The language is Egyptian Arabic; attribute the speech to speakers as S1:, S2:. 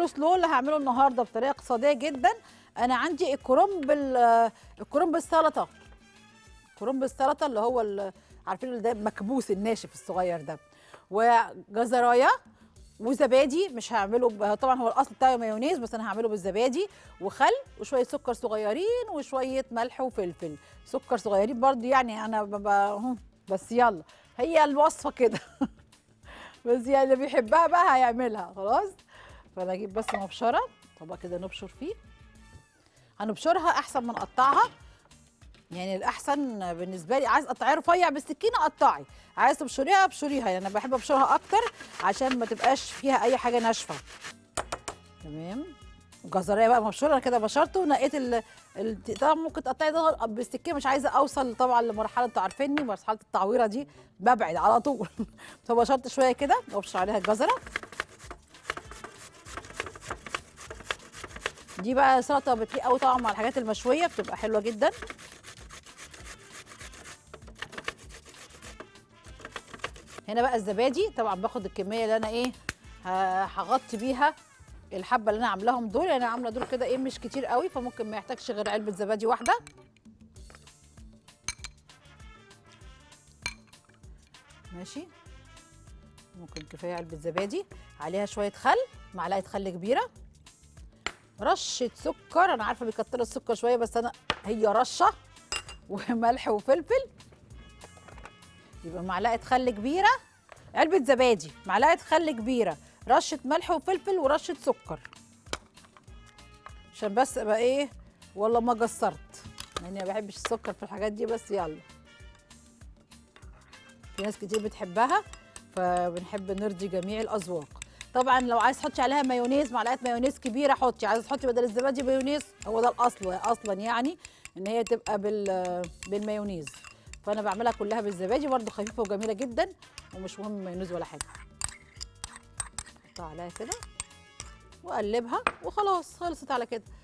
S1: الكول سلو اللي هعمله النهارده بطريقه اقتصاديه جدا انا عندي الكرنب ال- الكرنب السلطه كرنب السلطه اللي هو ال- عارفين اللي ده مكبوس الناشف الصغير ده وجزرايه وزبادي مش هعمله ب- طبعا هو الاصل بتاعه مايونيز بس انا هعمله بالزبادي وخل وشويه سكر صغيرين وشويه ملح وفلفل سكر صغيرين برضو يعني انا ب- ب- هم، بس يلا هي الوصفه كده بس يعني اللي بيحبها بقى هيعملها خلاص فانا اجيب بس مبشره طبق كده نبشر فيه هنبشرها احسن ما نقطعها يعني الاحسن بالنسبه لي عايز تقطعيها رفيع بالسكينه قطعي عايز تبشريها ابشريها يعني انا بحب ابشرها اكتر عشان ما تبقاش فيها اي حاجه ناشفه تمام الجزريه بقى مبشوره انا كده بشرته ونقيت ال ال- طبعا ممكن تقطعي ده بالسكينه مش عايزه اوصل طبعا لمرحله انتوا عارفيني مرحله التعويره دي ببعد على طول فبشرت شويه كده وابشر عليها الجزره دي بقى سلطه بتليق قوي طبعا مع الحاجات المشويه بتبقى حلوه جدا هنا بقى الزبادي طبعا باخد الكميه اللي انا ايه ه- هغطي بيها الحبه اللي انا عاملاهم دول انا عامله دول كده ايه مش كتير قوي فممكن ما يحتاجش غير علبه زبادي واحده ماشي ممكن كفايه علبه زبادي عليها شويه خل معلقه خل كبيره رشه سكر انا عارفه بيكتروا السكر شويه بس انا هي رشه وملح وفلفل يبقى معلقه خل كبيره علبه زبادي معلقه خل كبيره رشه ملح وفلفل ورشه سكر عشان بس ابقى ايه والله ما قصرت يعني ما بحبش السكر في الحاجات دي بس يلا في ناس كتير بتحبها فبنحب نرضي جميع الاذواق طبعا لو عايز تحطي عليها مايونيز معلقه مايونيز كبيره حطي عايزه تحطي بدل الزبادي مايونيز هو ده الاصل اصلا يعني ان هي تبقى بال بالمايونيز فانا بعملها كلها بالزبادي برده خفيفه وجميله جدا ومش مهم مايونيز ولا حاجه احطها عليها كده واقلبها وخلاص خلصت على كده